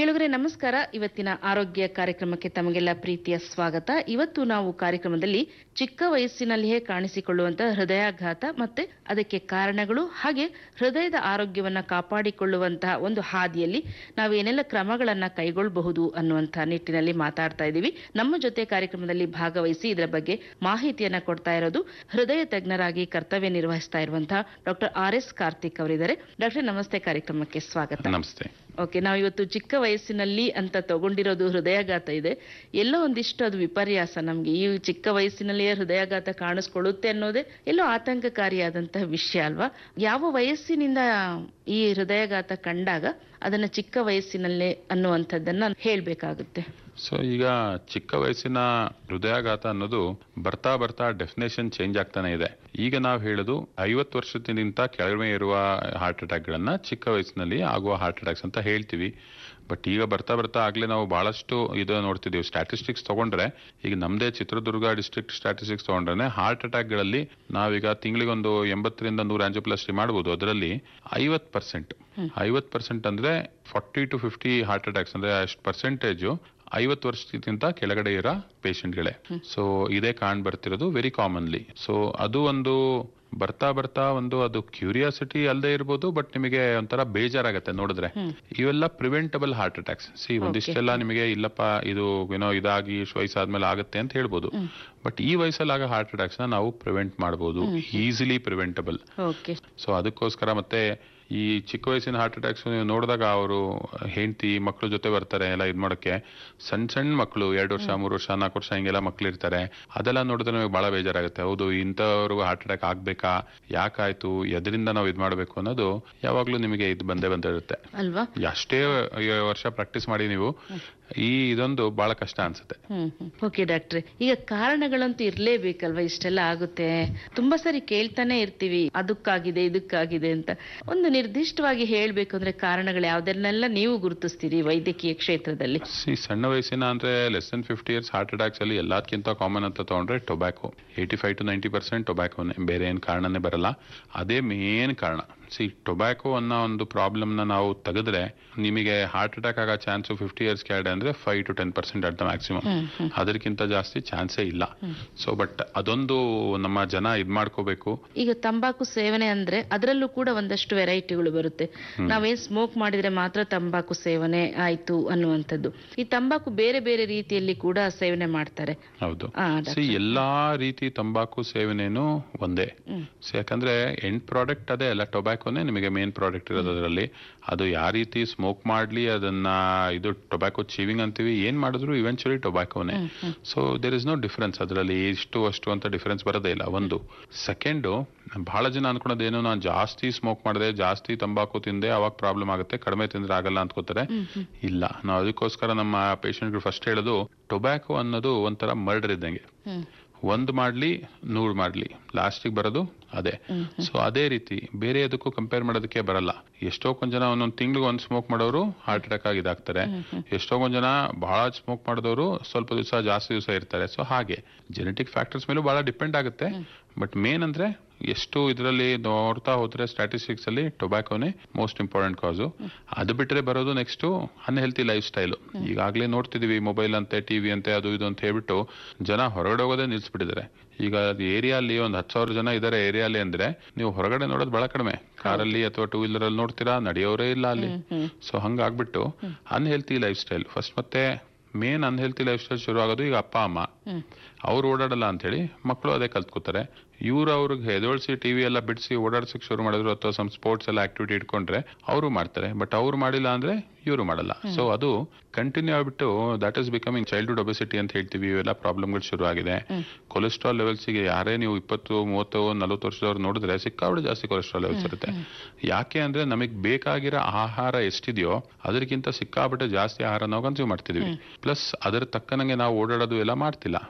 ಕೇಳುಗರೆ ನಮಸ್ಕಾರ ಇವತ್ತಿನ ಆರೋಗ್ಯ ಕಾರ್ಯಕ್ರಮಕ್ಕೆ ತಮಗೆಲ್ಲ ಪ್ರೀತಿಯ ಸ್ವಾಗತ ಇವತ್ತು ನಾವು ಕಾರ್ಯಕ್ರಮದಲ್ಲಿ ಚಿಕ್ಕ ವಯಸ್ಸಿನಲ್ಲಿಯೇ ಕಾಣಿಸಿಕೊಳ್ಳುವಂತಹ ಹೃದಯಾಘಾತ ಮತ್ತೆ ಅದಕ್ಕೆ ಕಾರಣಗಳು ಹಾಗೆ ಹೃದಯದ ಆರೋಗ್ಯವನ್ನ ಕಾಪಾಡಿಕೊಳ್ಳುವಂತಹ ಒಂದು ಹಾದಿಯಲ್ಲಿ ನಾವು ಏನೆಲ್ಲ ಕ್ರಮಗಳನ್ನ ಕೈಗೊಳ್ಳಬಹುದು ಅನ್ನುವಂತಹ ನಿಟ್ಟಿನಲ್ಲಿ ಮಾತಾಡ್ತಾ ಇದ್ದೀವಿ ನಮ್ಮ ಜೊತೆ ಕಾರ್ಯಕ್ರಮದಲ್ಲಿ ಭಾಗವಹಿಸಿ ಇದರ ಬಗ್ಗೆ ಮಾಹಿತಿಯನ್ನ ಕೊಡ್ತಾ ಇರೋದು ಹೃದಯ ತಜ್ಞರಾಗಿ ಕರ್ತವ್ಯ ನಿರ್ವಹಿಸ್ತಾ ಇರುವಂತಹ ಡಾಕ್ಟರ್ ಆರ್ ಎಸ್ ಕಾರ್ತಿಕ್ ಅವರಿದ್ದಾರೆ ಡಾಕ್ಟರ್ ನಮಸ್ತೆ ಕಾರ್ಯಕ್ರಮಕ್ಕೆ ಸ್ವಾಗತ ನಮಸ್ತೆ ಓಕೆ ನಾವು ಇವತ್ತು ಚಿಕ್ಕ ವಯಸ್ಸಿನಲ್ಲಿ ಅಂತ ತಗೊಂಡಿರೋದು ಹೃದಯಾಘಾತ ಇದೆ ಎಲ್ಲೋ ಒಂದಿಷ್ಟು ಅದು ವಿಪರ್ಯಾಸ ನಮ್ಗೆ ಈ ಚಿಕ್ಕ ವಯಸ್ಸಿನಲ್ಲಿಯೇ ಹೃದಯಾಘಾತ ಕಾಣಿಸ್ಕೊಳ್ಳುತ್ತೆ ಅನ್ನೋದೇ ಎಲ್ಲೋ ಆತಂಕಕಾರಿಯಾದಂತಹ ವಿಷಯ ಅಲ್ವಾ ಯಾವ ವಯಸ್ಸಿನಿಂದ ಈ ಹೃದಯಾಘಾತ ಕಂಡಾಗ ಅದನ್ನ ಚಿಕ್ಕ ವಯಸ್ಸಿನಲ್ಲೇ ಅನ್ನುವಂಥದ್ದನ್ನ ಹೇಳ್ಬೇಕಾಗುತ್ತೆ ಸೊ ಈಗ ಚಿಕ್ಕ ವಯಸ್ಸಿನ ಹೃದಯಾಘಾತ ಅನ್ನೋದು ಬರ್ತಾ ಬರ್ತಾ ಡೆಫಿನೇಷನ್ ಚೇಂಜ್ ಆಗ್ತಾನೆ ಇದೆ ಈಗ ನಾವು ಹೇಳೋದು ಐವತ್ತು ವರ್ಷದಿಂದ ಕೆಳಗಡೆ ಇರುವ ಹಾರ್ಟ್ ಅಟ್ಯಾಕ್ಗಳನ್ನ ಚಿಕ್ಕ ವಯಸ್ಸಿನಲ್ಲಿ ಆಗುವ ಹಾರ್ಟ್ ಅಟ್ಯಾಕ್ಸ್ ಅಂತ ಹೇಳ್ತೀವಿ ಬಟ್ ಈಗ ಬರ್ತಾ ಬರ್ತಾ ಆಗ್ಲೇ ನಾವು ಬಹಳಷ್ಟು ಇದು ನೋಡ್ತಿದೀವಿ ಸ್ಟ್ಯಾಟಿಸ್ಟಿಕ್ಸ್ ತಗೊಂಡ್ರೆ ಈಗ ನಮ್ದೇ ಚಿತ್ರದುರ್ಗ ಡಿಸ್ಟ್ರಿಕ್ಟ್ ಸ್ಟ್ಯಾಟಿಸ್ಟಿಕ್ಸ್ ತಗೊಂಡ್ರೆ ಹಾರ್ಟ್ ಅಟ್ಯಾಕ್ಗಳಲ್ಲಿ ನಾವೀಗ ತಿಂಗಳಿಗೊಂದು ಎಂಬತ್ತರಿಂದ ನೂರ ಆಂಜಿಯೋಪ್ಲಾಸ್ಟಿ ಮಾಡಬಹುದು ಅದರಲ್ಲಿ ಐವತ್ ಪರ್ಸೆಂಟ್ ಐವತ್ ಪರ್ಸೆಂಟ್ ಅಂದ್ರೆ forty to fifty heart attacks ಅಂದ್ರೆ ಅಷ್ಟು ಪರ್ಸೆಂಟೇಜು ಐವತ್ತು ವರ್ಷಕ್ಕಿಂತ ಕೆಳಗಡೆ ಇರೋ ಪೇಷಂಟ್ಗಳೇ ಸೊ ಇದೇ ಕಾಣ್ ಬರ್ತಿರೋದು ವೆರಿ ಕಾಮನ್ಲಿ ಸೊ ಅದು ಒಂದು ಬರ್ತಾ ಬರ್ತಾ ಒಂದು ಅದು ಕ್ಯೂರಿಯಾಸಿಟಿ ಅಲ್ಲದೆ ಇರ್ಬೋದು ಬಟ್ ನಿಮಗೆ ಒಂಥರ ಬೇಜಾರಾಗತ್ತೆ ನೋಡಿದ್ರೆ ಇವೆಲ್ಲ ಪ್ರಿವೆಂಟಬಲ್ ಹಾರ್ಟ್ ಅಟ್ಯಾಕ್ಸ್ ಸಿ ಒಂದಿಷ್ಟೆಲ್ಲ ನಿಮಗೆ ಇಲ್ಲಪ್ಪ ಇದು ಏನೋ ಇದಾಗಿ ವಯಸ್ಸಾದ್ಮೇಲೆ ಆಗುತ್ತೆ ಅಂತ ಹೇಳ್ಬೋದು ಬಟ್ ಈ ವಯಸ್ಸಲ್ಲಿ ಆಗೋ ಹಾರ್ಟ್ ಅಟ್ಯಾಕ್ಸ್ ನ ನಾವು ಪ್ರಿವೆಂಟ್ ಮಾಡಬಹುದು ಈಸಿಲಿ ಪ್ರಿವೆಂಟಬಲ್ ಓಕೆ ಸೊ ಅದಕ್ಕೋಸ್ಕರ ಮತ್ತೆ ಈ ಚಿಕ್ಕ ವಯಸ್ಸಿನ ಹಾರ್ಟ್ ಅಟ್ಯಾಕ್ಸ್ ನೀವು ನೋಡಿದಾಗ ಅವರು ಹೆಂಡತಿ ಮಕ್ಕಳ ಜೊತೆ ಬರ್ತಾರೆ ಎಲ್ಲ ಇದ್ ಮಾಡಕ್ಕೆ ಸಣ್ಣ ಸಣ್ಣ ಮಕ್ಕಳು ಎರಡು ವರ್ಷ ಮೂರು ವರ್ಷ ನಾಲ್ಕು ವರ್ಷ ಹಿಂಗೆಲ್ಲ ಮಕ್ಳು ಇರ್ತಾರೆ ಅದೆಲ್ಲ ನೋಡಿದ್ರೆ ನಮಗೆ ಬಹಳ ಬೇಜಾರಾಗುತ್ತೆ ಹೌದು ಇಂಥವ್ರಿಗೂ ಹಾರ್ಟ್ ಅಟ್ಯಾಕ್ ಆಗ್ಬೇಕಾ ಯಾಕಾಯ್ತು ಎದರಿಂದ ನಾವು ಇದ್ ಮಾಡ್ಬೇಕು ಅನ್ನೋದು ಯಾವಾಗ್ಲೂ ನಿಮಗೆ ಇದು ಬಂದೇ ಬಂದಿರುತ್ತೆ ಅಲ್ವಾ ಅಷ್ಟೇ ವರ್ಷ ಪ್ರಾಕ್ಟೀಸ್ ಮಾಡಿ ನೀವು ಈ ಇದೊಂದು ಬಹಳ ಕಷ್ಟ ಅನ್ಸುತ್ತೆ ಹ್ಮ್ ಓಕೆ ಡಾಕ್ಟ್ರೆ ಈಗ ಕಾರಣಗಳಂತೂ ಇರ್ಲೇಬೇಕಲ್ವಾ ಇಷ್ಟೆಲ್ಲ ಆಗುತ್ತೆ ತುಂಬಾ ಸರಿ ಕೇಳ್ತಾನೆ ಇರ್ತೀವಿ ಅದಕ್ಕಾಗಿದೆ ಇದಕ್ಕಾಗಿದೆ ಅಂತ ಒಂದು ನಿರ್ದಿಷ್ಟವಾಗಿ ಹೇಳ್ಬೇಕು ಅಂದ್ರೆ ಕಾರಣಗಳು ಯಾವ್ದನ್ನೆಲ್ಲ ನೀವು ಗುರುತಿಸ್ತೀರಿ ವೈದ್ಯಕೀಯ ಕ್ಷೇತ್ರದಲ್ಲಿ ಸಿ ಸಣ್ಣ ವಯಸ್ಸಿನ ಅಂದ್ರೆ less than fifty years heart attacks ಅಲ್ಲಿ ಎಲ್ಲದಕ್ಕಿಂತ ಕಾಮನ್ ಅಂತ ತಗೊಂಡ್ರೆ tobacco eighty five to ninety percent ಟೊಬ್ಯಾಕೋನೆ ಬೇರೆ ಏನ್ ಕಾರಣನೇ ಬರಲ್ಲ ಅದೇ ಮೇನ್ ಕಾರಣ ಸಿ ಟೊಬ್ಯಾಕೋ ಅನ್ನೋ ಒಂದು ಪ್ರಾಬ್ಲಮ್ ನ ನಾವು ತೆಗೆದ್ರೆ ನಿಮಗೆ ಹಾರ್ಟ್ ಅಟ್ಯಾಕ್ ಆಗೋ ಚಾನ್ಸ್ ಫಿಫ್ಟಿ ಇಯರ್ಸ್ ಕೆಳಗಡೆ ಅಂದ್ರೆ five to ten percent at the maximum ಅದಕ್ಕಿಂತ ಜಾಸ್ತಿ ಚಾನ್ಸೇ ಇಲ್ಲ ಸೊ ಬಟ್ ಅದೊಂದು ನಮ್ಮ ಜನ ಇದ್ ಮಾಡ್ಕೋಬೇಕು ಈಗ ತಂಬಾಕು ಸೇವನೆ ಅಂದ್ರೆ ಅದರಲ್ಲೂ ಕೂಡ ಒಂದಷ್ಟು ವೆರೈಟಿಗಳು ಬರುತ್ತೆ ನಾವೇನ್ ಸ್ಮೋಕ್ ಮಾಡಿದ್ರೆ ಮಾತ್ರ ತಂಬಾಕು ಸೇವನೆ ಆಯ್ತು ಅನ್ನುವಂಥದ್ದು ಈ ತಂಬಾಕು ಬೇರೆ ಬೇರೆ ರೀತಿಯಲ್ಲಿ ಕೂಡ ಸೇವನೆ ಮಾಡ್ತಾರೆ ಹೌದು ಆ, ಸಿ ಎಲ್ಲಾ ರೀತಿ ತಂಬಾಕು ಸೇವನೆನೂ ಒಂದೇ So, ಯಾಕಂದ್ರೆ ಎಂಡ್ ಪ್ರಾಡಕ್ಟ್ ಅದೇ ಅಲ್ಲ ಟೊಬ್ಯಾಕೋನೇ ನಿಮಗೆ ಮೇನ್ ಪ್ರಾಡಕ್ಟ್ ಇರೋದು ಅದರಲ್ಲಿ ಅದು ಯಾವ ರೀತಿ ಸ್ಮೋಕ್ ಮಾಡ್ಲಿ ಅದನ್ನ ಇದು ಟೊಬ್ಯಾಕೋ ಚೀವಿಂಗ್ ಅಂತೀವಿ ಏನ್ ಮಾಡಿದ್ರು eventually ಟೊಬ್ಯಾಕೋನೇ so there is no difference ಅದರಲ್ಲಿ ಇಷ್ಟು ಅಷ್ಟು ಅಂತ ಡಿಫರೆನ್ಸ್ ಬರೋದೇ ಇಲ್ಲ ಒಂದು ಸೆಕೆಂಡು ಬಹಳ ಜನ ಅನ್ಕೊಳೋದೇನು ನಾನು ಜಾಸ್ತಿ ಸ್ಮೋಕ್ ಮಾಡಿದೆ ಜಾಸ್ತಿ ತಂಬಾಕು ತಿಂದೆ ಅವಾಗ ಪ್ರಾಬ್ಲಮ್ ಆಗುತ್ತೆ ಕಡಿಮೆ ತಿಂದ್ರೆ ಆಗಲ್ಲ ಅನ್ಕೋತಾರೆ ಇಲ್ಲ ನಾವು ಅದಕ್ಕೋಸ್ಕರ ನಮ್ಮ ಪೇಷಂಟ್ಗಳು ಫಸ್ಟ್ ಹೇಳೋದು ಟೊಬ್ಯಾಕೋ ಅನ್ನೋದು ಒಂಥರ ಮರ್ಡರ್ ಇದ್ದಂಗೆ ಹ್ಮ್ ಒಂದ್ ಮಾಡ್ಲಿ ನೂರ್ ಮಾಡ್ಲಿ ಲಾಸ್ಟಿಗೆ ಬರೋದು ಅದೇ ಸೊ ಅದೇ ರೀತಿ ಬೇರೆ ಅದಕ್ಕೂ ಕಂಪೇರ್ ಮಾಡೋದಕ್ಕೆ ಬರಲ್ಲ ಎಷ್ಟೋ ಕೊಂದ್ ಜನ ಒಂದೊಂದ್ ತಿಂಗ್ಳಿಗೆ ಒಂದ್ ಸ್ಮೋಕ್ ಮಾಡೋರು ಹಾರ್ಟ್ ಅಟ್ಯಾಕ್ ಆಗಿ ಇದಾಗ್ತಾರೆ ಎಷ್ಟೋ ಕೊಂದ್ ಜನ ಬಹಳ ಸ್ಮೋಕ್ ಮಾಡಿದವರು ಸ್ವಲ್ಪ ದಿವಸ ಜಾಸ್ತಿ ದಿವಸ ಇರ್ತಾರೆ ಸೊ ಹಾಗೆ ಜೆನೆಟಿಕ್ ಫ್ಯಾಕ್ಟರ್ಸ್ ಮೇಲೂ ಬಹಳ ಡಿಪೆಂಡ್ ಆಗುತ್ತೆ ಬಟ್ ಮೇನ್ ಅಂದ್ರೆ ಎಷ್ಟು ಇದರಲ್ಲಿ ನೋಡ್ತಾ ಹೋದ್ರೆ ಸ್ಟ್ಯಾಟಿಸ್ಟಿಕ್ಸ್ ಅಲ್ಲಿ ಟೊಬ್ಯಾಕೋನೇ ಮೋಸ್ಟ್ ಇಂಪಾರ್ಟೆಂಟ್ ಕಾಸು ಅದು ಬಿಟ್ರೆ ಬರೋದು ನೆಕ್ಸ್ಟ್ ಅನ್ಹೆಲ್ತಿ ಲೈಫ್ ಸ್ಟೈಲು ಈಗಾಗಲೇ ನೋಡ್ತಿದೀವಿ ಮೊಬೈಲ್ ಅಂತೆ ಟಿವಿ ಅಂತೆ ಅದು ಇದು ಅಂತ ಹೇಳ್ಬಿಟ್ಟು ಜನ ಹೊರಗಡೆ ಹೋಗೋದೇ ನಿಲ್ಸ್ಬಿಟ್ಟಿದ್ದಾರೆ ಈಗ ಏರಿಯಾಲಿ ಒಂದು ಹತ್ತು ಸಾವಿರ ಜನ ಇದಾರೆ ಏರಿಯಾಲಿ ಅಂದ್ರೆ ನೀವು ಹೊರಗಡೆ ನೋಡೋದು ಬಹಳ ಕಡಿಮೆ ಕಾರಲ್ಲಿ ಅಥವಾ ಟೂ ವೀಲರ್ ಅಲ್ಲಿ ನೋಡ್ತೀರಾ ನಡೆಯೋರೇ ಇಲ್ಲ ಅಲ್ಲಿ ಸೊ ಹಂಗಾಗ್ಬಿಟ್ಟು ಅನ್ಹೆಲ್ತಿ ಲೈಫ್ ಸ್ಟೈಲ್ ಫಸ್ಟ್ ಮತ್ತೆ ಮೇನ್ ಅನ್ಹೆಲ್ತಿ ಲೈಫ್ ಸ್ಟೈಲ್ ಶುರು ಆಗೋದು ಈಗ ಅಪ್ಪ ಅಮ್ಮ ಅವ್ರು ಓಡಾಡಲ್ಲ ಅಂತ ಹೇಳಿ ಮಕ್ಕಳು ಅದೇ ಕಲ್ತ್ಕೋತಾರೆ ಇವ್ರು ಅವ್ರಿಗೆ ಎದೋಳ್ಸಿ ಟಿವಿ ಎಲ್ಲ ಬಿಡಿಸಿ ಓಡಾಡ್ಸಕ್ ಶುರು ಮಾಡಿದ್ರು ಅಥವಾ ಸಮ್ ಸ್ಪೋರ್ಟ್ಸ್ ಎಲ್ಲ ಆಕ್ಟಿವಿಟಿ ಇಟ್ಕೊಂಡ್ರೆ ಅವರು ಮಾಡ್ತಾರೆ ಬಟ್ ಅವ್ರು ಮಾಡಿಲ್ಲ ಅಂದ್ರೆ ಇವರು ಮಾಡಲ್ಲ ಸೊ ಅದು ಕಂಟಿನ್ಯೂ ಆಗ್ಬಿಟ್ಟು that is becoming childhood obesity ಅಂತ ಹೇಳ್ತೀವಿ ಇವೆಲ್ಲ ಪ್ರಾಬ್ಲಮ್ಗಳು ಶುರು ಆಗಿದೆ ಕೊಲೆಸ್ಟ್ರಾಲ್ ಲೆವೆಲ್ಸ್ಗೆ ಯಾರೇ ನೀವು ಇಪ್ಪತ್ತು ಮೂವತ್ತು ನಲವತ್ತು ವರ್ಷದವ್ರು ನೋಡಿದ್ರೆ ಸಿಕ್ಕಾಬಿಟ್ಟು ಜಾಸ್ತಿ ಕೊಲೆಸ್ಟ್ರಾಲ್ ಲೆವೆಲ್ಸ್ ಇರುತ್ತೆ ಯಾಕೆ ಅಂದ್ರೆ ನಮಗೆ ಬೇಕಾಗಿರೋ ಆಹಾರ ಎಷ್ಟಿದೆಯೋ ಅದಕ್ಕಿಂತ ಸಿಕ್ಕಾಬಿಟ್ಟೆ ಜಾಸ್ತಿ ಆಹಾರ ನಾವು ಕನ್ಸ್ಯೂಮ್ ಮಾಡ್ತಿದೀವಿ ಪ್ಲಸ್ ಅದರ ತಕ್ಕನಂಗೆ ನಾವು ಓಡಾಡೋದು ಎಲ್ಲ ಮಾಡ್ತಿಲ್ಲ